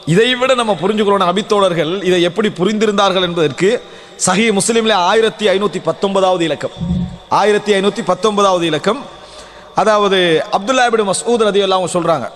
இதை விட நம்ம புரிஞ்சுக்கணும் நபித்தோழர்கள் இதை எப்படி புரிந்திருந்தார்கள் என்பதற்கு சஹி முஸ்லிம்ல ஆயிரத்தி ஐநூத்தி பத்தொன்பதாவது இலக்கம் ஆயிரத்தி ஐநூத்தி பத்தொன்பதாவது இலக்கம் அதாவது அப்துல்லா இப்னு மஸ்ஊத் ரதியல்லாஹு அவங்க சொல்றாங்க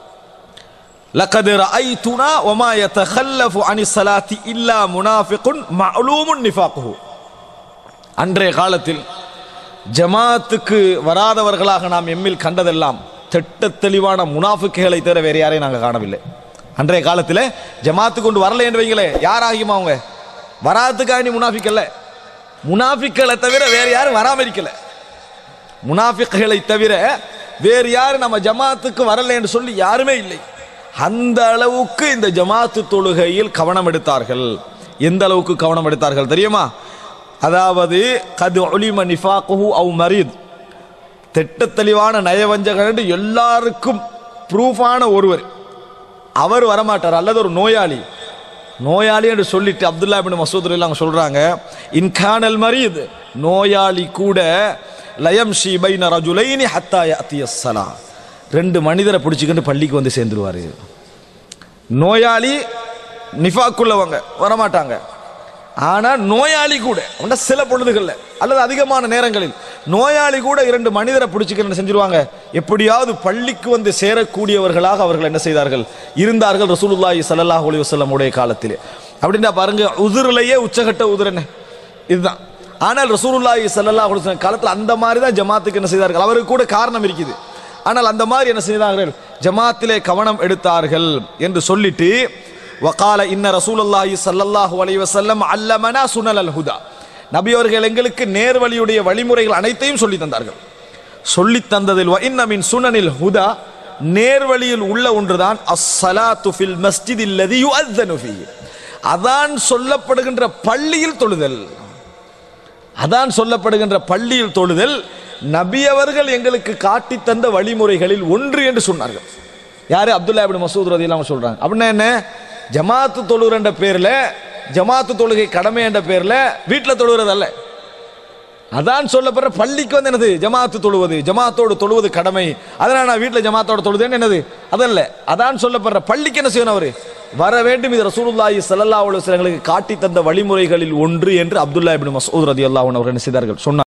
لقد رأيتنا وما يتخلف عن الصلاة إلا منافق معلوم نفاقه அன்றைய காலத்தில் ஜமாத்துக்கு வராதவர்களாக நாம் எம்மில் கண்டதெல்லாம் திட்ட தெளிவான முனாஃபிக்குகளை தவிர வேற யாரையும் நாங்கள் காணவில்லை அன்றைய காலத்தில் ஜமாத்து கொண்டு வரல என்று வைங்களே யார் ஆகியுமா அவங்க வராதுக்காக நீ முனாஃபிக்கல்ல முனாஃபிக்களை தவிர வேற யாரும் வராம இருக்கல முனாஃபிக்குகளை தவிர வேறு யாரும் நம்ம ஜமாத்துக்கு வரல என்று சொல்லி யாருமே இல்லை அந்த அளவுக்கு இந்த ஜமாத்து தொழுகையில் கவனம் எடுத்தார்கள் எந்த அளவுக்கு கவனம் எடுத்தார்கள் தெரியுமா அதாவது கது ஒளிம நிஃபாக்குஹு அவ் மரீத் திட்ட தெளிவான நயவஞ்சகன் என்று எல்லாருக்கும் ப்ரூஃபான ஒருவர் அவர் வரமாட்டார் அல்லது ஒரு நோயாளி நோயாளி என்று சொல்லிட்டு அப்துல்லா பின் மசூத் அவங்க சொல்றாங்க இன்கானல் மரீத் நோயாளி கூட லயம் ஷி பைன ரஜுலைனி ஹத்தா யஅத்திய ஸலா ரெண்டு மனிதரை பிடிச்சிக்கிட்டு பள்ளிக்கு வந்து சேர்ந்துருவாரு நோயாளி நிஃபாக்குள்ளவங்க வரமாட்டாங்க ஆனா நோயாளி கூட அவன்ட சில பொழுதுகள்ல அல்லது அதிகமான நேரங்களில் நோயாளி கூட இரண்டு மனிதரை பிடிச்சிக்கிட்டு செஞ்சிருவாங்க எப்படியாவது பள்ளிக்கு வந்து சேரக்கூடியவர்களாக அவர்கள் என்ன செய்தார்கள் இருந்தார்கள் ரசூலுல்லாஹி ஸல்லல்லாஹு அலைஹி வஸல்லம் உடைய காலத்திலே அப்படின்னா பாருங்க உதிரிலேயே உச்சகட்ட உதிர் என்ன இதுதான் ஆனால் ரசூலுல்லாஹி ஸல்லல்லாஹு அலைஹி வஸல்லம் காலத்தில் அந்த மாதிரி தான் ஜமாத்துக்கு என்ன செய்தார்கள் அவருக்கு கூட காரணம் இருக்குது ஆனால் அந்த மாதிரி என்ன செய்தார்கள் ஜமாத்திலே கவனம் எடுத்தார்கள் என்று சொல்லிட்டு வகால இன்ன ரசூலுல்லாஹி ஸல்லல்லாஹு அலைஹி வஸல்லம் அல்லமனா சுனல் அல் ஹுதா நபி அவர்கள் எங்களுக்கு நேர்வழியுடைய வழிமுறைகள் அனைத்தையும் சொல்லி தந்தார்கள் சொல்லி தந்ததில் வ இன்ன மின் சுனனில் ஹுதா நேர்வழியில் உள்ள ஒன்றுதான் அஸ்ஸலாத்து ஃபில் மஸ்ஜிதில் லதி யுஅzzனு ஃபீஹி அதான் சொல்லப்படுகின்ற பள்ளியில் தொழுதல் அதான் சொல்லப்படுகின்ற பள்ளியில் தொழுதல் நபி அவர்கள் எங்களுக்கு காட்டி தந்த வழிமுறைகளில் ஒன்று என்று சொன்னார்கள் யாரு அப்துல்லா இப்னு மசூத் ரதியல்லாஹு சொல்றாங்க அப்படின்னா என்ன ஜமாத்து தொழுகிற பேர்ல ஜமாத்து தொழுகை கடமை என்ற பேர்ல வீட்டில் தொழுகிறது அல்ல அதான் சொல்லப்படுற பள்ளிக்கு வந்து என்னது ஜமாத்து தொழுவது ஜமாத்தோடு தொழுவது கடமை அதனால நான் வீட்டில் ஜமாத்தோட தொழுதேன்னு என்னது அதல்ல அதான் சொல்லப்படுற பள்ளிக்கு என்ன செய்யணும் அவரு வர வேண்டும் இது ரசூலுல்லாஹி ஸல்லல்லாஹு அலைஹி வஸல்லம் எங்களுக்கு காட்டி தந்த வழிமுறைகளில் ஒன்று என்று அப்துல்லா இப்னு மஸ்ஊத் ரதியல்லாஹு அன்ஹு அவர்கள் என்ன செய்தார்கள் சொன்னார்